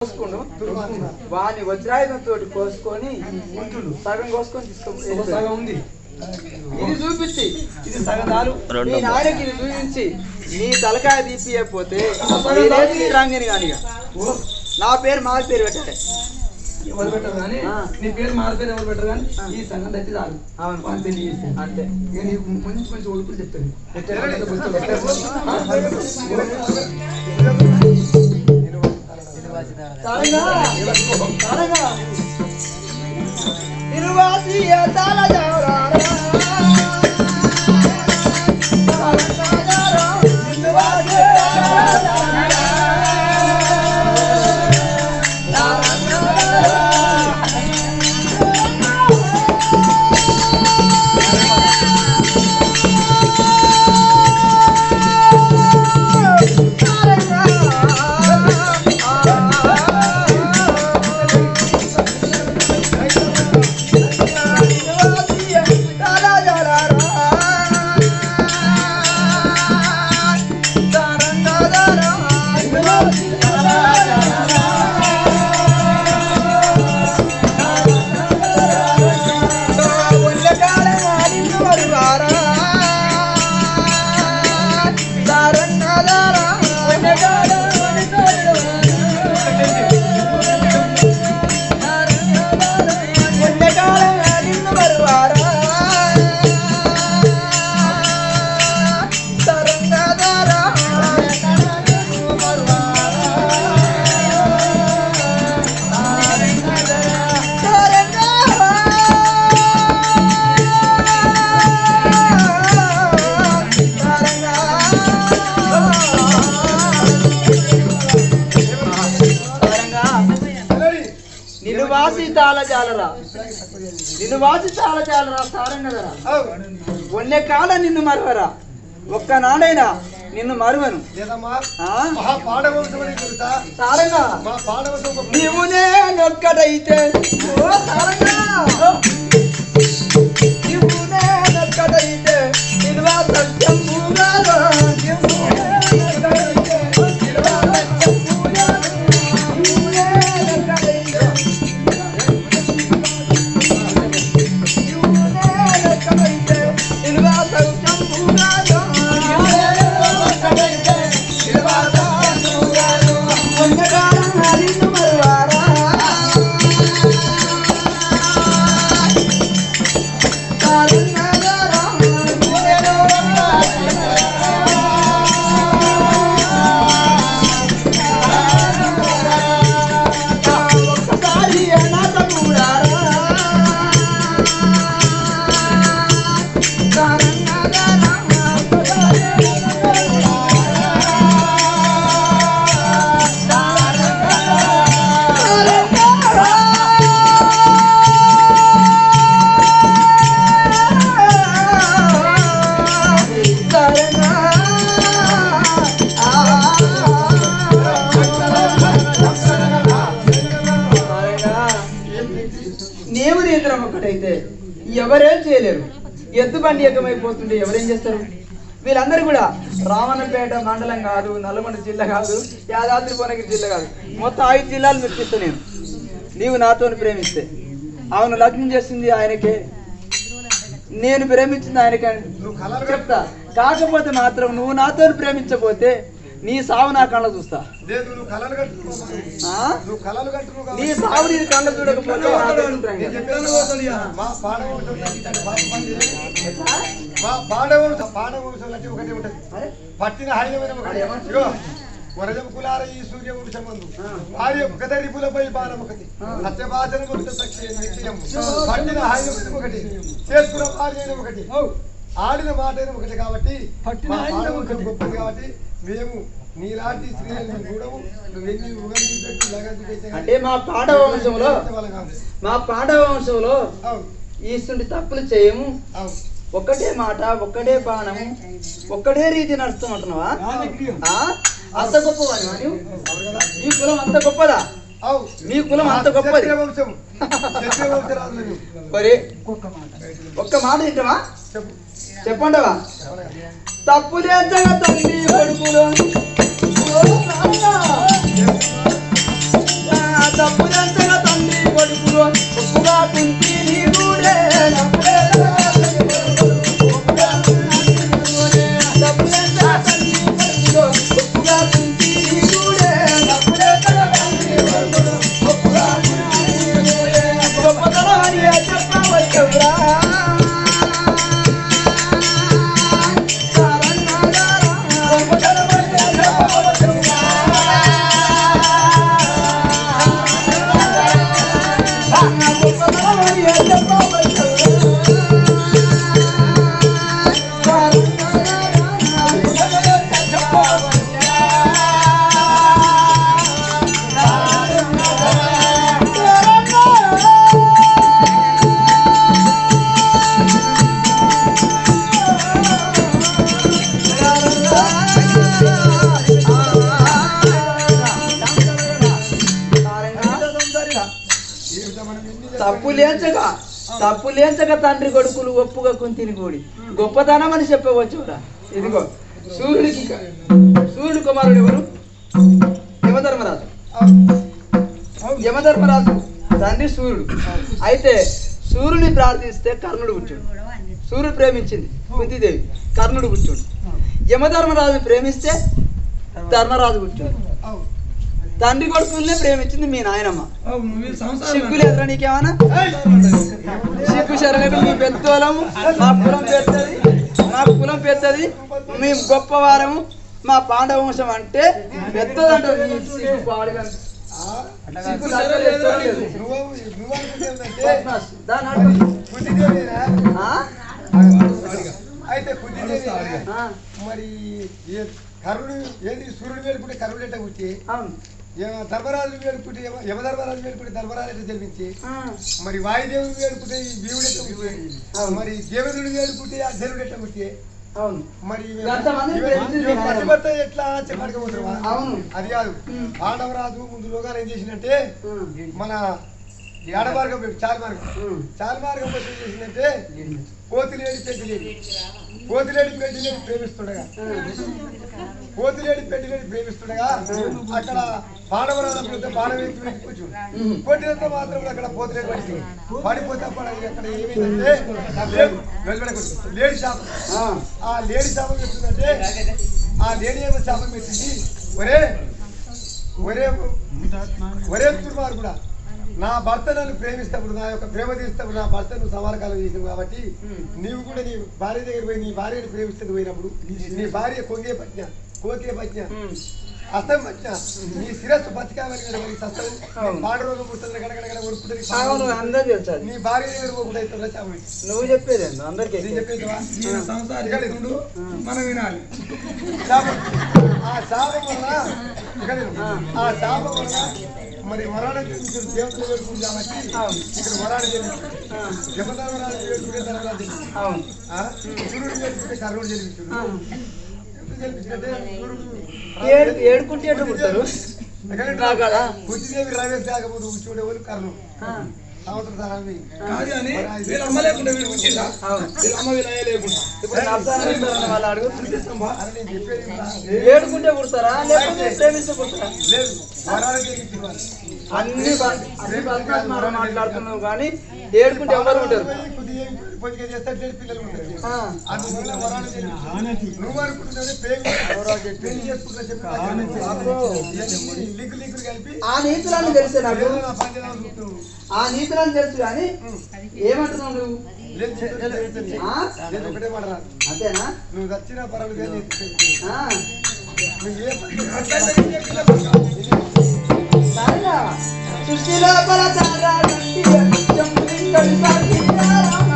కోసుకుండు వాని వజ్రాయుధం తోటి కోసుకొని సగం కోసుకొని తీసుకో సగం ఉంది ఇది చూపించి ఇది సగం దారు మీ నాయనకి ఇది చూపించి నీ తలకాయ తీపియకపోతే నేనేది రాంగని కాని ఇక. నా పేరు మా పేరు పెట్టాలి ఎవరు పెట్టరు కానీ ఆ. నీ పేరు మా పేరు ఎవరు పెట్టరు కానీ ఈ సంగం తెచ్చి చాలు అవును. వాని పెళ్లి చేస్తాను అంతే ఇక నీకు మంచి మంచి ఒడుపులు చెప్తాను తారగా, తారగా. తిరువాసియ తాళజారారా. తాళజారా, తిరువాసియ తాళజారారా. నిన్ను వాసి తాళ జాలరా నిన్ను వాసి తాళ జాలరా తారంగదరా ఒన్నె కాల నిన్ను మరవరా ఒక్క నాడైనా నిన్ను మరువను లేదమ్మా ఆ? మహా పాడవంశం అని తెలుసా తారంగా మా పాడవంశం ఒక నీవు నేనొక్కడైతే ఓ తారంగా నీవు నేనొక్కడైతే నిలువ సత్యం పూగాలో నీవు నేనొక్కడైతే నిలువ సత్యం పూగాలో నీవు నేనొక్కడైతే నీవు నేనొక్కడైతే నిలువ సత్యం పూగాలో నీవు నేనొక్కడైతే నిలువ సత్యం పూగాలో ఉన్నకాలం హరిను మరువారా నేము నియంత్రణ ఒక్కటైతే ఎవరేం చేయలేరు ఎద్దు బండి ఎక్కమైపోతుంటే ఎవరేం చేస్తారు వీళ్ళందరూ కూడా రామన్నపేట మండలం కాదు నల్గొండ జిల్లా కాదు యాదాద్రి భువనగిరి జిల్లా కాదు మొత్తం ఐదు జిల్లాలు మెప్పిస్తా నేను నీవు నాతో ప్రేమిస్తే అవును లగ్నం చేసింది ఆయనకే నేను ప్రేమించింది ఆయనకే అని నువ్వు కలలు చెప్తా కాకపోతే మాత్రం నువ్వు నాతో ప్రేమించకపోతే నీ సావు నా కళ్ళ చూస్తా లేదు నువ్వు కలలు కట్టుకున్నావు ఆ? నువ్వు కలలు కట్టుకున్నావు నీ కాబట్టి సావు నీ కళ్ళ చూడకపోతే నాతో ఉంటాం నేను కదా. చెప్పాను పోతుంది మా పాడవంశం అంటే పాప పని చేయదు. మా పాడవంశం పాడవంశం అంటే ఒకటే ఉంటది అరే, పట్టిన హైదమైన ఒకటి ఇగో వరదం కులార ఈ సూర్య వంశమందు భార్య ఒకదరి పులపై బాణం ఒకటి సత్యభాషణ ఒకటి సత్య నిత్యం పట్టిన హైదమైన ఒకటి చేసుకున్న భార్య అయిన ఒకటి ఆడిన మాట అయిన ఒకటి కాబట్టి పట్టిన మా ఆయన పాడవంశం ఒకటి. గొప్పది కాబట్టి మేము నీలాంటి స్త్రీలను చూడము నువ్వెన్ని ఉగలి పెట్టి లగది పెట్టి అంటే మా పాండవ వంశంలో మా పాండవ వంశంలో అవును ఈస్తుంటి తప్పులు చేయము అవును ఒక్కటే మాట ఒక్కటే బాణము ఒక్కటే రీతి నడుస్తామంటున్నావా ఆ? అంత గొప్పవాడివా నువ్వు మీ కులం అంత గొప్పదా అవును మీ కులం అంత గొప్పది క్షత్రియ వంశం క్షత్రియ వంశరాజులు మేము. మరి ఒక్క మాట తింటావా చెప్పు చెప్పండవా తప్పులే జగ తల్లి కొడుకులు ఓ నాన్న. తప్పు లేచగా తప్పు లేచగా తండ్రి కొడుకులు ఒప్పుగా కుంతిని కూడి గొప్పతనం అని చెప్పవచ్చురా ఇదిగో సూర్యుడికి ఇక- సూర్యుడు కుమారుడు ఎవరు యమధర్మరాజు యమధర్మరాజు తండ్రి సూర్యుడు అయితే సూర్యుని ప్రార్థిస్తే కర్ణుడు కూర్చోడు సూర్యుడు ప్రేమించింది కుంతిదేవి కర్ణుడు కూర్చోడు యమధర్మరాజుని ప్రేమిస్తే ధర్మరాజు కూర్చోడు తండ్రి కొడుకుల్నే ప్రేమించింది మీ నాయనమ్మ అవును వీళ్ళు సంసారం సిగ్గు లేదురా నీకేమన్నా సిగ్గు శరణకు మీ పెద్దోళము మా కులం పెద్దది మా కులం పెద్దది మేము గొప్పవారము మా పాండవ వంశం అంటే పెద్దదంటారు నీ సిగ్గు పాడుగా. సిగ్గు దగ్గర లేదు. నువ్వు నువ్వు అనుకుంటే పద్మాస్, దాన్ని అడుగు. కుదిదేవిరా ఆ? అయితే కుదిదేవి ఆ, మరి ఏ కరుడు ఏది సూర్యుడు వేడుకుంటే కరుడు ఎట్ట కూర్చి అవును ధర్మరాజు వేడుకుంటే యమ- యమధర్మరాజు వేడుకుంటే ధర్మరాజు ఎట్ట జన్మించి ఆ, మరి వాయుదేవుడు వేడుకుంటే ఈ భీముడు ఎట్ట కూర్చి మరి దేవేంద్రుడు వేడుకుంటే ఆ ధనుడు ఎట్ట కూర్చి అవును మరి ఇవి- ఎంతమంది ఇవి- ప్రేమించింది ఇవి నాయనమ్మ? పట్టుబట్ట ఎట్లా చెప్పడుకోబోతున్నా అవును. అది కాదు ఉమ్. పాండవరాజు ముందు లోగాలు ఏం చేసిందంటే ఆ, మన ఏడ మార్గం పెట్టి చాలు మార్గం ఉమ్. చాలు మార్గం పెట్టి ఏం చేసిందంటే కోతిలేడి పెట్టిలేడి కోతిలేడి పెట్టిలేడి ప్రేమిస్తుండగా కోతిలేడి పెట్టిలేడి ప్రేమిస్తుండగా అక్కడ బాణవరాజు బాణవేసి పెట్టి కూర్చుండు ఉమ్. కొట్టినంత మాత్రం అక్కడ పోతిలేడి పడింది పడిపోతే అప్పుడు అక్కడ ఏమైందంటే ఆ లేడు వెలువడకొచ్చు లేడి శాపం ఆ, ఆ లేడి శాపం పెడుతుందంటే ఆ లేడి ఏమో శాపం పెట్టింది ఒరే ఒరే ఒరే దుర్మార్ కూడా నా భర్త నన్ను ప్రేమిస్తప్పుడు నా యొక్క ప్రేమ తీస్తప్పుడు నా భర్త నువ్వు సమానకాలం చేసావు కాబట్టి నీవు కూడా నీ భార్య దగ్గర పోయి నీ భార్యను ప్రేమిస్తుంది పోయినప్పుడు నీ భార్య కొంగే పట్టిన కోకే పట్టిన ఉమ్. అర్థం పట్టిన నీ శిరస్సు బతికామని కదా మరి సత్తం అవును. పాడరోగం పుట్టింది గడగడగడ అవును కొడుకుంటుంది అందరూ తెలుసు అది. నీ భార్య దగ్గర పోకుండా అవుతుందా శాపం ఇచ్చి. నువ్వు చెప్పేది అందరికీ నేను చెప్పేదివా? ఈయన సంసారం చేసుకుంటూ మనం వినాలి శాపం ఆ శాపం వల్ల ఇక్కడ విను. ఆ శాపం వల్ల మరి వరాణ జన్మించిన దేవతలు వేడుకుంది కాబట్టి ఇక్కడ వరాణ జన్మించాడు యమధర్మరాజు వేడుకుంటే ధర్మరాజు జన్మించాడు. అవును ఆ? సూర్యుడు వేడుకుంటే కర్ణుడు జన్మించాడు ఆ. ఎందుకు జన్మించాడంటే సూర్యుడు ఏడు ఏడుకుంటే ఎట్లా పుడతారు నా కదా బుద్ధిదేవి రవేష్ కాకపోతే కూర్చోడేవాళ్ళు కర్ణుడు ఆ, సంవత్సరం సహామి కాదు అని వీళ్ళ అమ్మ లేకుండా వీడు పుట్టిందా అవును వీళ్ళ అమ్మ వీళ్ళ అయ్య లేకుండా ఇప్పుడు నప్తానం ఇస్తారని వాళ్ళు అడుగు అని నేను చెప్పేది ఏంటా? ఏడుకుంటే పుడతారా లేకపోతే ప్రేమిస్తే పుడతారా లేదు వరాలు జన్మించిన వాళ్ళు అన్ని బ- అన్ని బతుకాలు మనం మాట్లాడుతున్నావు కానీ ఏడుకుంటే ఎవరు ఉంటారు పొద్దుగా చేస్తే అట్లే పిల్లలు ఉంటారు ఆ, అందువల్ల వరాలు జన్మించారు. నువ్వు అనుకుంటున్నది ప్రేమ పెళ్లి చేసుకుంటున్నా చెప్పి ఇవన్నీ లింకు లింకులు కలిపి ఆ నీతులను తెలుసు నాకు ఏదో నా పంచనాలు చూస్తున్నావు. ఆ నీతులను తెలుసు కానీ ఏమంటున్నావు నువ్వు లేదు, లేదు, లేదు, లేదు. ఆ? లేదు, ఒకటే మాట రాదు. అంతేనా నువ్వు చచ్చినా పర్వాలేదు కానీ ఆ, నువ్వు ఏ పని అట్లయితే నేను చెప్పిన సరేనా? సృష్టి లోపల తారా గంటి, చెంపులింగడి సాటి రామ.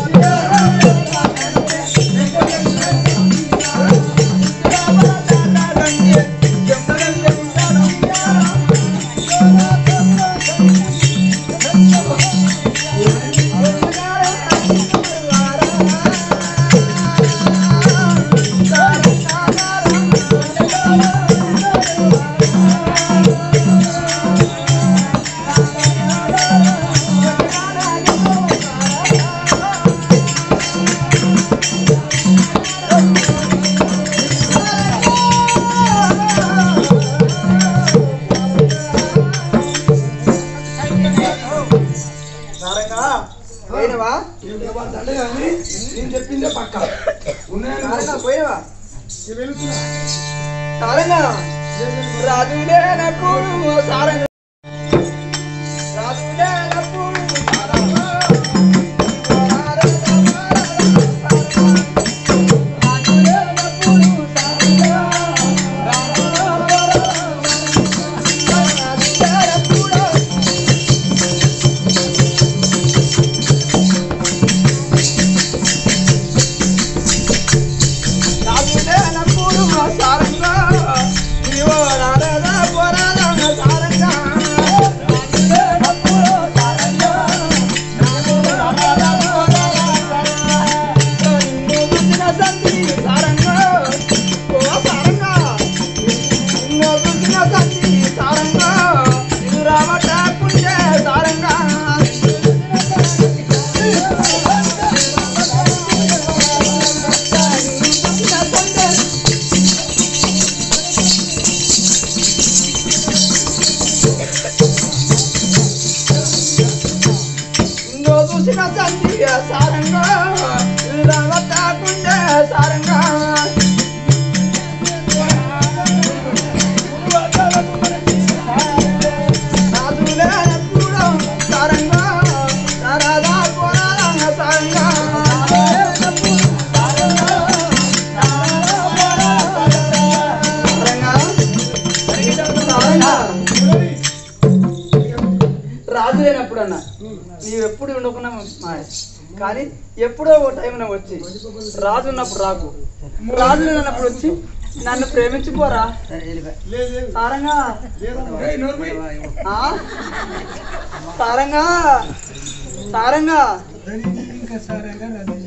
సారంగా పోయినవా ఇంకా వాళ్ళ తండ్రి కానీ నేను చెప్పిందే పక్క ఉన్నాయని సారంగా పోయినవా ఇవి వెళుతున్నా సారంగా రాజులేనప్పుడు సారంగా రాజులేనప్పుడు సారంగా. రాజులేనప్పుడు సారంగా. రాజులేనప్పుడు రాజులేనప్పుడు సారంగా నీవో రారాదా పోరాదా సారంగా వద్దన్నా నీవు ఎప్పుడు ఉండకున్నా మాయ కానీ ఎప్పుడో ఓ టైంన వచ్చి రాజు ఉన్నప్పుడు రాకు రాజు ఉన్నప్పుడు వచ్చి నన్ను ప్రేమించిపోరా సారంగా ఏయ్, నోరు మూయి. ఆ? సారంగా సారంగా ఇంకా సారంగా నన్ను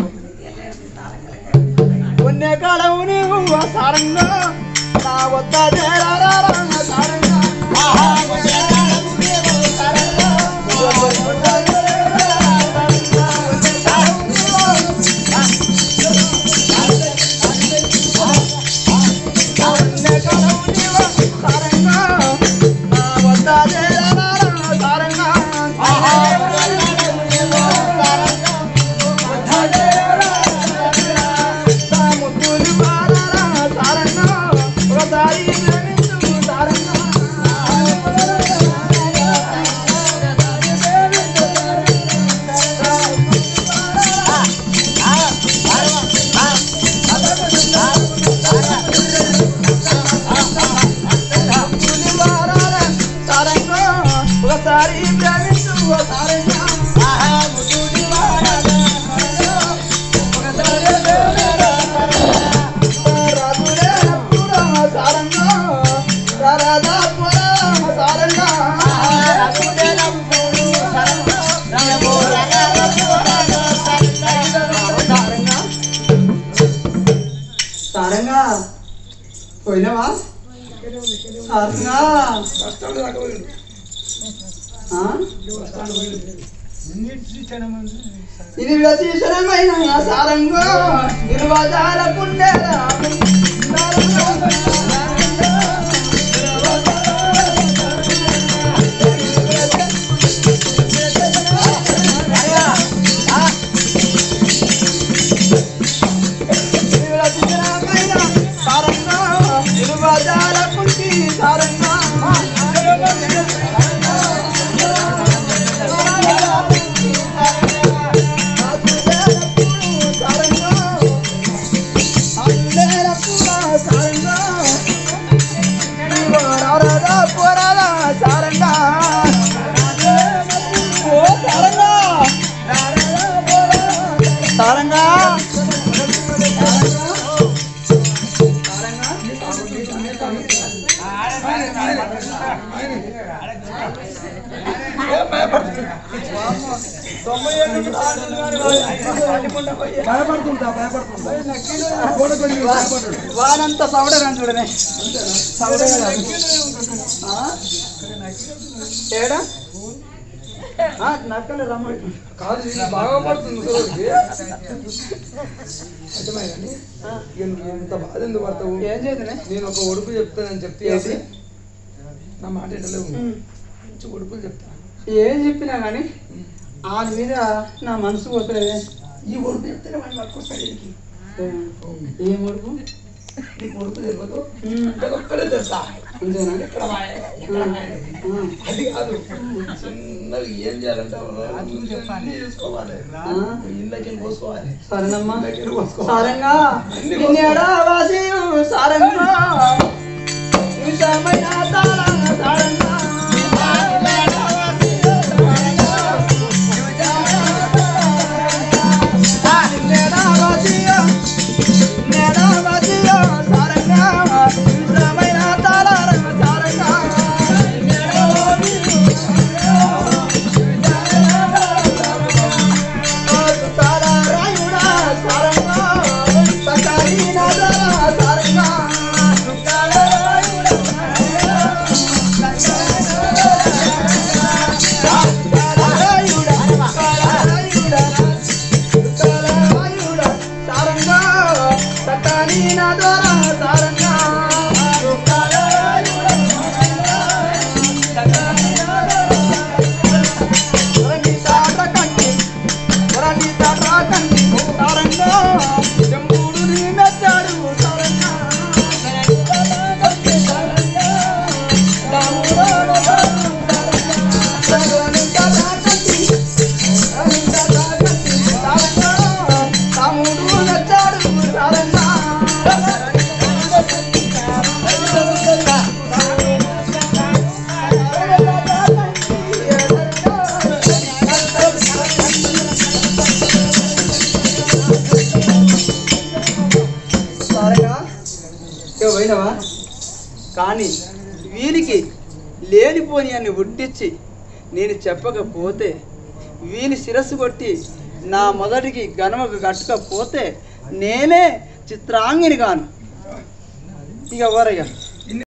పుణ్య కాలము నీవు ఆ సారంగా నా వద్ద చేరారా సారంగా పుణ్య కాలము నీవు సారంగా నా వద్ద చేరారా సారంగా ముద్దులు పారారా సారంగా ఒకసారి ప్రేమించు సారంగా ముద్దులు పారారా సారంగా ఒకసారి ప్రేమించు సారంగా రాజులే అప్పుడా సారంగా రారాజా పురా సారంగా సారంగా సారంగా పోయినావా సారంగా బస్ స్టాండ్ దాకా పోయిండు. ఆ? బస్ స్టాండ్ పోయిండు. నిన్నిడిచి జనమంది సార్. ఇది వ్యతిశరమైన సారంగా నిర్వజాల పుణ్యరా సారంగా నిర్వజాల పుణ్య సారంగా సారంగా భయపడుతుంటా భయపడుతుంటా కోడకొండి భయపడ్డాడు వానంత సౌడగా చూడనే సౌడగా ఆ? ఏడా ఆ, నక్కలు రమ్మంటు కాదు ఇది బాగా పడుతుంది సోదరికి. అర్థమైందండి ఇక నువ్వు ఎంత బాధ ఎందుకు పడతావు ఏం చేద్దునే నేను ఒక ఒడుపు చెప్తానని చెప్తే ఏంటి? నా మాట ఎంటలేవు మంచి ఒడుపులు చెప్తాను ఏం చెప్పినా కానీ ఆ మీద నా మనసు పోతుంది ఈ ఒడుపు చెప్తేనే వాడిని పట్టుకొస్తాడు ఇంటికి. ఏం ఉడుపు నీకు ఒడుపు తెలియదు ఉమ్, అది ఒక్కడే తెలుసా అంతేనా ఎక్కడ వాయ, ఎక్కడ వాయ. ఆ, అది కాదు చిన్నవి ఏం చేయాలంటే అన్ని చూసుకోవాలి ఆ, ఇళ్ళకి పోసుకోవాలి సరేనమ్మా ఇళ్ళకి పోసుకోవాలి సారంగా నిన్నేడా వాసియు సారంగా నిజమైన తాళం సారంగా నిన్నేడా వాసియు నిన్నేడా వాసియు సారంగా నిజమైన తాళం సారంగా తారారాయుడా సారంగా సకాలి నజరా సారంగా తమ్ముడు నచ్చాడు ఇక పోయినావా కానీ వీనికి లేనిపోని అని ఉట్టించి నేను చెప్పకపోతే వీని శిరస్సు కొట్టి నా మొదటికి గనమకు కట్టకపోతే నేనే చిత్రాంగిని గాను ఇక ఎవరయ్యా